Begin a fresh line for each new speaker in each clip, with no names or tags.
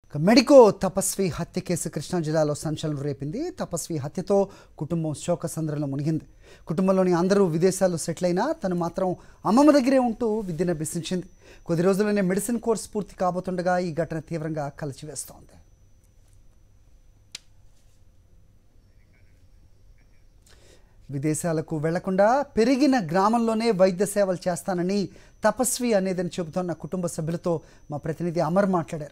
ఇక మెడికో తపస్వి హత్య కేసు కృష్ణా జిల్లాలో సంచలనం రేపింది తపస్వి హత్యతో కుటుంబం శోకసంద్రంలో మునిగింది కుటుంబంలోని అందరూ విదేశాల్లో సెటిల్ అయినా తను మాత్రం అమ్మమ్మ దగ్గరే ఉంటూ విద్యను అభ్యసించింది కొద్ది రోజుల్లోనే మెడిసిన్ కోర్స్ పూర్తి కాబోతుండగా ఈ ఘటన తీవ్రంగా కలిచివేస్తోంది విదేశాలకు వెళ్లకుండా పెరిగిన గ్రామంలోనే వైద్య సేవలు చేస్తానని తపస్వి అనేదని చెబుతున్న కుటుంబ సభ్యులతో మా ప్రతినిధి అమర్ మాట్లాడారు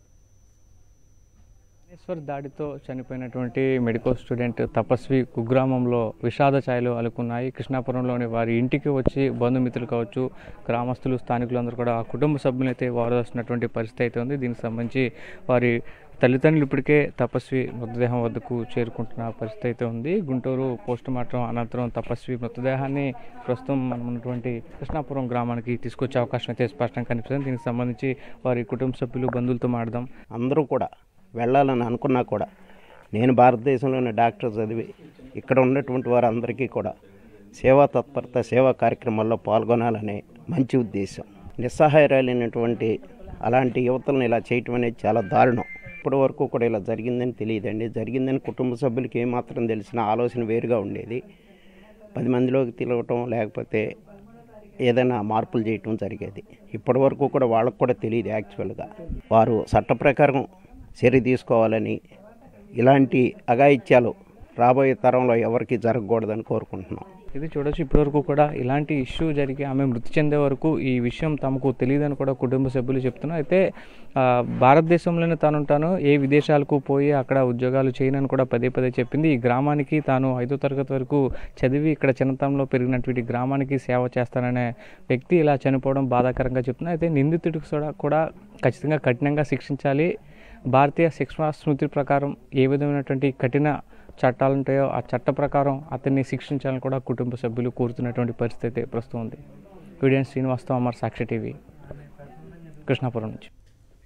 బాణేశ్వర్ దాడితో చనిపోయినటువంటి మెడికల్ స్టూడెంట్ తపస్వి కుగ్రామంలో విషాద ఛాయలు అలుకున్నాయి కృష్ణాపురంలోని వారి ఇంటికి వచ్చి బంధుమిత్రులు కావచ్చు గ్రామస్తులు స్థానికులందరూ కూడా ఆ కుటుంబ సభ్యులైతే వారవలసినటువంటి పరిస్థితి అయితే ఉంది దీనికి సంబంధించి వారి తల్లిదండ్రులు ఇప్పటికే తపస్వి మృతదేహం వద్దకు చేరుకుంటున్న పరిస్థితి అయితే ఉంది గుంటూరు పోస్ట్ మార్టం అనంతరం తపస్వి మృతదేహాన్ని ప్రస్తుతం మనం ఉన్నటువంటి కృష్ణాపురం గ్రామానికి తీసుకొచ్చే అవకాశం అయితే స్పష్టంగా కనిపిస్తుంది దీనికి సంబంధించి వారి కుటుంబ సభ్యులు బంధువులతో మాడదాం
అందరూ కూడా వెళ్ళాలని అనుకున్నా కూడా నేను భారతదేశంలోని డాక్టర్ చదివి ఇక్కడ ఉన్నటువంటి వారందరికీ కూడా సేవా తత్పరత సేవా కార్యక్రమాల్లో పాల్గొనాలనే మంచి ఉద్దేశం నిస్సహాయరాలైనటువంటి అలాంటి యువతలను ఇలా చేయటం అనేది చాలా దారుణం ఇప్పటి వరకు కూడా ఇలా జరిగిందని తెలియదండి జరిగిందని కుటుంబ సభ్యులకి ఏమాత్రం తెలిసిన ఆలోచన వేరుగా ఉండేది పది మందిలోకి తిరగటం లేకపోతే ఏదైనా మార్పులు చేయటం జరిగేది ఇప్పటి వరకు కూడా వాళ్ళకు కూడా తెలియదు యాక్చువల్గా వారు చట్ట ప్రకారం చర్య తీసుకోవాలని ఇలాంటి అఘాయిత్యాలు రాబోయే తరంలో ఎవరికి జరగకూడదని కోరుకుంటున్నాం
ఇది చూడొచ్చు ఇప్పటివరకు కూడా ఇలాంటి ఇష్యూ జరిగి ఆమె మృతి చెందే వరకు ఈ విషయం తమకు తెలియదని కూడా కుటుంబ సభ్యులు చెప్తున్నారు అయితే ఆ, భారతదేశంలోనే తాను ఉంటాను ఏ విదేశాలకు పోయి అక్కడ ఉద్యోగాలు చేయనని కూడా పదే పదే చెప్పింది ఈ గ్రామానికి తాను ఐదో తరగతి వరకు చదివి ఇక్కడ చిన్నతనంలో పెరిగినటువంటి గ్రామానికి సేవ చేస్తాననే వ్యక్తి ఇలా చనిపోవడం బాధాకరంగా చెప్తున్నారు అయితే నిందితుడికి కూడా కూడా ఖచ్చితంగా కఠినంగా శిక్షించాలి భారతీయ శిక్షణ స్మృతి ప్రకారం ఏ విధమైనటువంటి కఠిన చట్టాలు ఉంటాయో ఆ చట్ట ప్రకారం అతన్ని శిక్షించాలని కూడా కుటుంబ సభ్యులు కోరుతున్నటువంటి పరిస్థితి అయితే ప్రస్తుతం ఉంది వీడియో శ్రీనివాస్తో అమర్ సాక్షి టీవీ కృష్ణాపురం నుంచి